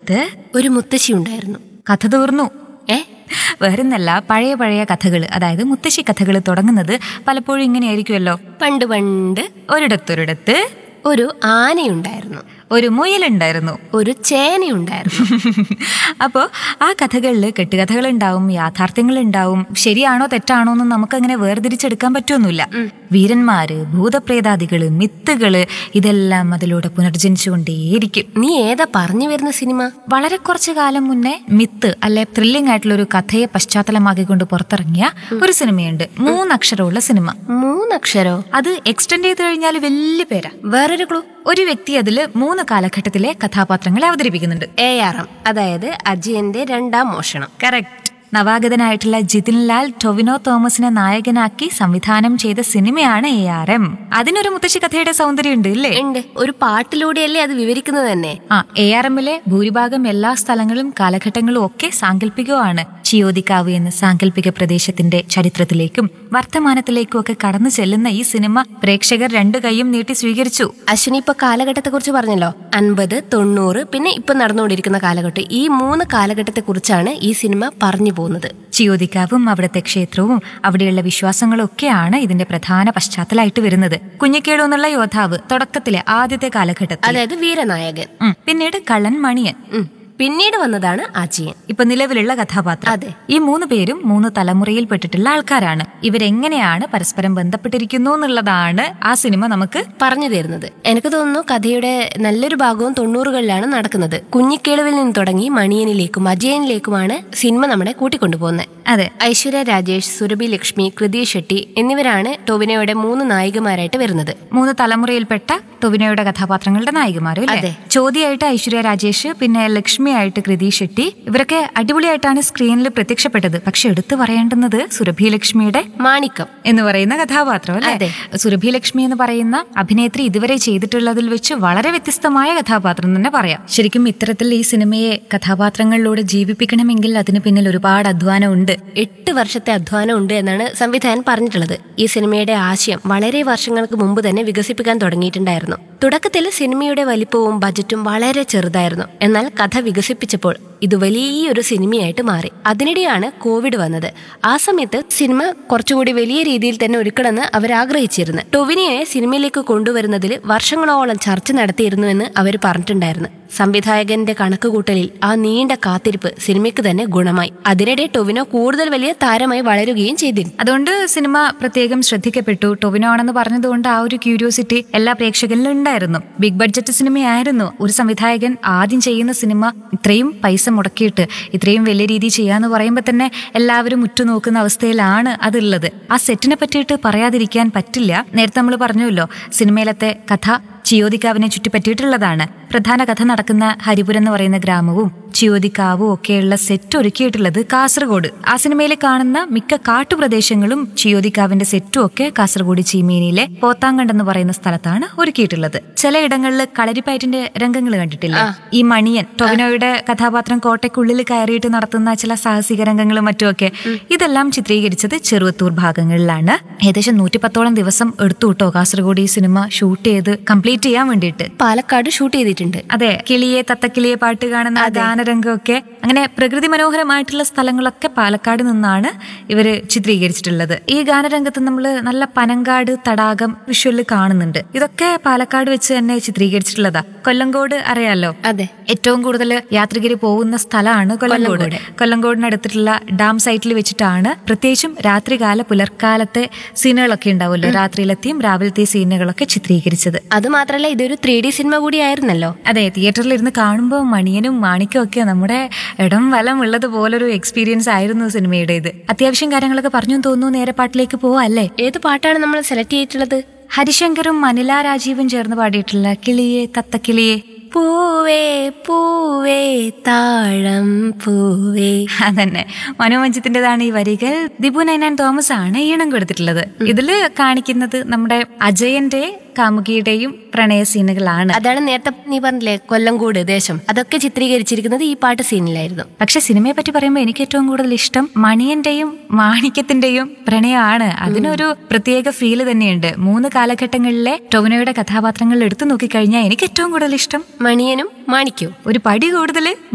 ഒരിടത്ത് ഒരു മുത്തശ്ശി ഉണ്ടായിരുന്നു കഥ തീർന്നു ഏ വേറൊന്നല്ല പഴയ പഴയ കഥകൾ അതായത് മുത്തശ്ശി കഥകൾ തുടങ്ങുന്നത് പലപ്പോഴും ഇങ്ങനെയായിരിക്കുമല്ലോ പണ്ട് പണ്ട് ഒരിടത്തൊരിടത്ത് ഒരു ആനയുണ്ടായിരുന്നു ഒരു മുയലുണ്ടായിരുന്നു ഒരു ചേനയുണ്ടായിരുന്നു അപ്പോൾ ആ കഥകളിൽ കെട്ടുകഥകളുണ്ടാവും യാഥാർത്ഥ്യങ്ങളുണ്ടാവും ശരിയാണോ തെറ്റാണോ എന്ന് നമുക്കങ്ങനെ വേർതിരിച്ചെടുക്കാൻ പറ്റുമൊന്നുമില്ല വീരന്മാര് ഭൂതപ്രേതാദികള് മിത്തുകള് ഇതെല്ലാം അതിലൂടെ പുനർജനിച്ചുകൊണ്ടേയിരിക്കും നീ ഏതാ പറഞ്ഞു വരുന്ന സിനിമ വളരെ കുറച്ചു കാലം മുന്നേ മിത്ത് അല്ലെ ത്രില്ലിംഗ് ആയിട്ടുള്ള ഒരു കഥയെ പശ്ചാത്തലമാക്കിക്കൊണ്ട് പുറത്തിറങ്ങിയ ഒരു സിനിമയുണ്ട് മൂന്നക്ഷരമുള്ള സിനിമ മൂന്നക്ഷരോ അത് എക്സ്റ്റെൻഡ് ചെയ്ത് കഴിഞ്ഞാൽ വലിയ പേരാ വേറൊരു ക്ലൂ ഒരു വ്യക്തി അതിൽ മൂന്ന് കാലഘട്ടത്തിലെ കഥാപാത്രങ്ങളെ അവതരിപ്പിക്കുന്നുണ്ട് എ ആർ എം അതായത് അജയന്റെ രണ്ടാം മോഷണം കറക്റ്റ് നവാഗതനായിട്ടുള്ള ജിതിൻ ലാൽ ടൊവിനോ തോമസിനെ നായകനാക്കി സംവിധാനം ചെയ്ത സിനിമയാണ് എ ആർ എം അതിനൊരു മുത്തശ്ശി കഥയുടെ സൗന്ദര്യം ഉണ്ട് ഇല്ലേ ഉണ്ട് ഒരു പാട്ടിലൂടെയല്ലേ അത് വിവരിക്കുന്നത് തന്നെ ആ എ ആർ എമ്മിലെ ഭൂരിഭാഗം എല്ലാ സ്ഥലങ്ങളും കാലഘട്ടങ്ങളും ഒക്കെ സാങ്കല്പികമാണ് ചിയോദിക്കാവ് എന്ന സാങ്കല്പിക പ്രദേശത്തിന്റെ ചരിത്രത്തിലേക്കും വർത്തമാനത്തിലേക്കും ഒക്കെ കടന്നു ചെല്ലുന്ന ഈ സിനിമ പ്രേക്ഷകർ രണ്ടു കൈയും നീട്ടി സ്വീകരിച്ചു അശ്വിനി ഇപ്പൊ കാലഘട്ടത്തെ കുറിച്ച് പറഞ്ഞല്ലോ അൻപത് തൊണ്ണൂറ് പിന്നെ ഇപ്പൊ നടന്നുകൊണ്ടിരിക്കുന്ന കാലഘട്ടം ഈ മൂന്ന് കാലഘട്ടത്തെ കുറിച്ചാണ് ഈ സിനിമ പറഞ്ഞു പോകുന്നത് ചിയോദിക്കാവും അവിടുത്തെ ക്ഷേത്രവും അവിടെയുള്ള വിശ്വാസങ്ങളും ഒക്കെയാണ് ഇതിന്റെ പ്രധാന പശ്ചാത്തലമായിട്ട് വരുന്നത് കുഞ്ഞിക്കേളു എന്നുള്ള യോദ്ധാവ് തുടക്കത്തിലെ ആദ്യത്തെ കാലഘട്ടത്തിൽ അതായത് വീരനായകൻ ഉം. പിന്നീട് കള്ളൻ മണിയൻ ഉം. പിന്നീട് വന്നതാണ് അജയൻ ഇപ്പൊ നിലവിലുള്ള കഥാപാത്രം അതെ. ഈ മൂന്ന് പേരും മൂന്ന് തലമുറയിൽപ്പെട്ടിട്ടുള്ള ആൾക്കാരാണ് ഇവരെങ്ങനെയാണ് പരസ്പരം ബന്ധപ്പെട്ടിരിക്കുന്നു എന്നുള്ളതാണ് ആ സിനിമ നമുക്ക് പറഞ്ഞു തരുന്നത് എനിക്ക് തോന്നുന്നു കഥയുടെ നല്ലൊരു ഭാഗവും തൊണ്ണൂറുകളിലാണ് നടക്കുന്നത് കുഞ്ഞിക്കേളുവിൽ നിന്ന് തുടങ്ങി മണിയനിലേക്കും അജയനിലേക്കുമാണ് സിനിമ നമ്മളെ കൂട്ടിക്കൊണ്ടുപോകുന്നത് അതെ ഐശ്വര്യ രാജേഷ് സുരഭി ലക്ഷ്മി കൃതി ഷെട്ടി എന്നിവരാണ് ടൊവിനോയുടെ മൂന്ന് നായികമാരായിട്ട് വരുന്നത് മൂന്ന് തലമുറയിൽപ്പെട്ട ടൊവിനോയുടെ കഥാപാത്രങ്ങളുടെ നായികമാരും അതെ. അല്ലേ ചോദ്യമായിട്ട് ഐശ്വര്യ രാജേഷ് പിന്നെ ലക്ഷ്മിയായിട്ട് കൃതി ഷെട്ടി ഇവരൊക്കെ അടിപൊളിയായിട്ടാണ് സ്ക്രീനിൽ പ്രത്യക്ഷപ്പെട്ടത് പക്ഷെ എടുത്തു പറയേണ്ടുന്നത് സുരഭി ലക്ഷ്മിയുടെ മാണിക്കം എന്ന് പറയുന്ന കഥാപാത്രം അതെ. അല്ലേ സുരഭി ലക്ഷ്മി എന്ന് പറയുന്ന അഭിനേത്രി ഇതുവരെ ചെയ്തിട്ടുള്ളതിൽ വെച്ച് വളരെ വ്യത്യസ്തമായ കഥാപാത്രം തന്നെ പറയാം ശരിക്കും ഇത്തരത്തിൽ ഈ സിനിമയെ കഥാപാത്രങ്ങളിലൂടെ ജീവിപ്പിക്കണമെങ്കിൽ അതിന് പിന്നിൽ ഒരുപാട് അധ്വാനം ഉണ്ട് എട്ട് വർഷത്തെ അധ്വാനം ഉണ്ട് എന്നാണ് സംവിധായകൻ പറഞ്ഞിട്ടുള്ളത് ഈ സിനിമയുടെ ആശയം വളരെ വർഷങ്ങൾക്ക് മുമ്പ് തന്നെ വികസിപ്പിക്കാൻ തുടങ്ങിയിട്ടുണ്ടായിരുന്നു തുടക്കത്തിൽ സിനിമയുടെ വലിപ്പവും ബജറ്റും വളരെ ചെറുതായിരുന്നു എന്നാൽ കഥ വികസിപ്പിച്ചപ്പോൾ ഇത് വലിയൊരു സിനിമയായിട്ട് മാറി അതിനിടെയാണ് കോവിഡ് വന്നത് ആ സമയത്ത് സിനിമ കുറച്ചുകൂടി വലിയ രീതിയിൽ തന്നെ ഒരുക്കണമെന്ന് അവർ ആഗ്രഹിച്ചിരുന്നു ടൊവിനിയെ സിനിമയിലേക്ക് കൊണ്ടുവരുന്നതിൽ വർഷങ്ങളോളം ചർച്ച നടത്തിയിരുന്നുവെന്ന് അവർ പറഞ്ഞിട്ടുണ്ടായിരുന്നു സംവിധായകന്റെ കണക്കുകൂട്ടലിൽ ആ നീണ്ട കാത്തിരിപ്പ് സിനിമയ്ക്ക് തന്നെ ഗുണമായി അതിനിടെ ടൊവിനോ കൂടുതൽ വലിയ താരമായി വളരുകയും ചെയ്തിരുന്നു അതുകൊണ്ട് സിനിമ പ്രത്യേകം ശ്രദ്ധിക്കപ്പെട്ടു ടൊവിനോ ആണെന്ന് പറഞ്ഞതുകൊണ്ട് ആ ഒരു ക്യൂരിയോസിറ്റി എല്ലാ പ്രേക്ഷകരിലും ഉണ്ടായിരുന്നു ബിഗ് ബഡ്ജറ്റ് സിനിമയായിരുന്നു ഒരു സംവിധായകൻ ആദ്യം ചെയ്യുന്ന സിനിമ ഇത്രയും പൈസ മുടക്കിയിട്ട് ഇത്രയും വലിയ രീതിയിൽ ചെയ്യാന്ന് പറയുമ്പോൾ തന്നെ എല്ലാവരും ഉറ്റുനോക്കുന്ന അവസ്ഥയിലാണ് അതുള്ളത് ആ സെറ്റിനെ പറ്റിയിട്ട് പറയാതിരിക്കാൻ പറ്റില്ല നേരത്തെ നമ്മൾ പറഞ്ഞല്ലോ സിനിമയിലത്തെ കഥ ചിയോദിക്കാവിനെ ചുറ്റിപ്പറ്റിയിട്ടുള്ളതാണ് പ്രധാന കഥ നടക്കുന്ന ഹരിപുരം എന്ന് പറയുന്ന ഗ്രാമവും ചിയോദിക്കാവും ഒക്കെയുള്ള സെറ്റ് ഒരുക്കിയിട്ടുള്ളത് കാസർഗോഡ് ആ സിനിമയിൽ കാണുന്ന മിക്ക കാട്ടുപ്രദേശങ്ങളും ചിയോദിക്കാവിന്റെ സെറ്റും ഒക്കെ കാസർഗോഡ് ചീമേനിയിലെ പോത്താങ്കണ്ട് എന്ന് പറയുന്ന സ്ഥലത്താണ് ഒരുക്കിയിട്ടുള്ളത് ചിലയിടങ്ങളിൽ കളരിപ്പയറ്റിന്റെ രംഗങ്ങൾ കണ്ടിട്ടില്ല ഈ മണിയൻ ടൊവിനോയുടെ കഥാപാത്രം കോട്ടയ്ക്കുള്ളിൽ കയറിയിട്ട് നടത്തുന്ന ചില സാഹസിക രംഗങ്ങളും മറ്റുമൊക്കെ ഇതെല്ലാം ചിത്രീകരിച്ചത് ചെറുവത്തൂർ ഭാഗങ്ങളിലാണ് ഏകദേശം നൂറ്റിപ്പത്തോളം ദിവസം എടുത്തു കേട്ടോ കാസർഗോഡ് ഈ സിനിമ ഷൂട്ട് ചെയ്ത് കംപ്ലീറ്റ് ചെയ്യാൻ വേണ്ടിയിട്ട് പാലക്കാട് ഷൂട്ട് ചെയ്തിട്ടുണ്ട് അതെ കിളിയെ തത്തക്കിളിയെ പാട്ട് കാണുന്ന ആ ഗാനരംഗമൊക്കെ അങ്ങനെ പ്രകൃതി മനോഹരമായിട്ടുള്ള സ്ഥലങ്ങളൊക്കെ പാലക്കാട് നിന്നാണ് ഇവര് ചിത്രീകരിച്ചിട്ടുള്ളത് ഈ ഗാനരംഗത്ത് നമ്മൾ നല്ല പനങ്കാട് തടാകം വിഷ്വലിൽ കാണുന്നുണ്ട് ഇതൊക്കെ പാലക്കാട് വെച്ച് തന്നെ ചിത്രീകരിച്ചിട്ടുള്ളതാ കൊല്ലങ്കോട് അറിയാലോ അതെ ഏറ്റവും കൂടുതൽ യാത്രികർ പോകുന്ന സ്ഥലമാണ് കൊല്ലങ്കോട് കൊല്ലങ്കോടിനടുത്തിട്ടുള്ള ഡാം സൈറ്റിൽ വെച്ചിട്ടാണ് പ്രത്യേകിച്ചും രാത്രികാല പുലർക്കാലത്തെ സീനുകളൊക്കെ ഉണ്ടാവുമല്ലോ രാത്രിയിലെത്തിയും രാവിലത്തെ സീനുകളൊക്കെ ചിത്രീകരിച്ചത് അത് മാത്രല്ല ഇതൊരു ത്രീ ഡി സിനിമ കൂടിയായിരുന്നല്ലോ അതെ തിയേറ്ററിൽ ഇരുന്ന് കാണുമ്പോൾ മണിയനും മാണിക്കും ഒക്കെ നമ്മുടെ ഇടം വലം ഉള്ളത് പോലൊരു എക്സ്പീരിയൻസ് ആയിരുന്നു സിനിമയുടെ ഇത് അത്യാവശ്യം കാര്യങ്ങളൊക്കെ പറഞ്ഞു തോന്നുന്നു നേരെ പാട്ടിലേക്ക് പോവാ അല്ലേ ഏത് പാട്ടാണ് നമ്മൾ സെലക്ട് ചെയ്തിട്ടുള്ളത് ഹരിശങ്കറും മനില രാജീവും ചേർന്ന് പാടിയിട്ടുള്ള കിളിയെ തത്തക്കിളിയെ പൂവേ പൂവേ താഴം പൂവേ അതന്നെ മനോമഞ്ചത്തിൻ്റെതാണ് ഈ വരികൾ ദിബു നൈനാൻ തോമസ് ആണ് ഈണം കൊടുത്തിട്ടുള്ളത് ഇതില് കാണിക്കുന്നത് നമ്മുടെ അജയന്റെ കാമുകിയുടെയും പ്രണയ സീനുകളാണ് അതാണ് നേരത്തെ നീ പറഞ്ഞില്ലേ കൊല്ലംകോട് ദേശം അതൊക്കെ ചിത്രീകരിച്ചിരിക്കുന്നത് ഈ പാട്ട് സീനിലായിരുന്നു പക്ഷെ സിനിമയെ പറ്റി പറയുമ്പോൾ എനിക്ക് ഏറ്റവും കൂടുതൽ ഇഷ്ടം മണിയന്റെയും മാണിക്യത്തിന്റെയും പ്രണയമാണ് അതിനൊരു പ്രത്യേക ഫീല് തന്നെയുണ്ട് മൂന്ന് കാലഘട്ടങ്ങളിലെ ടൊവിനോയുടെ കഥാപാത്രങ്ങൾ എടുത്തു നോക്കിക്കഴിഞ്ഞാൽ എനിക്ക് ഏറ്റവും കൂടുതൽ ഇഷ്ടം മണിയനും മാണിക്യവും ഒരു പടി കൂടുതൽ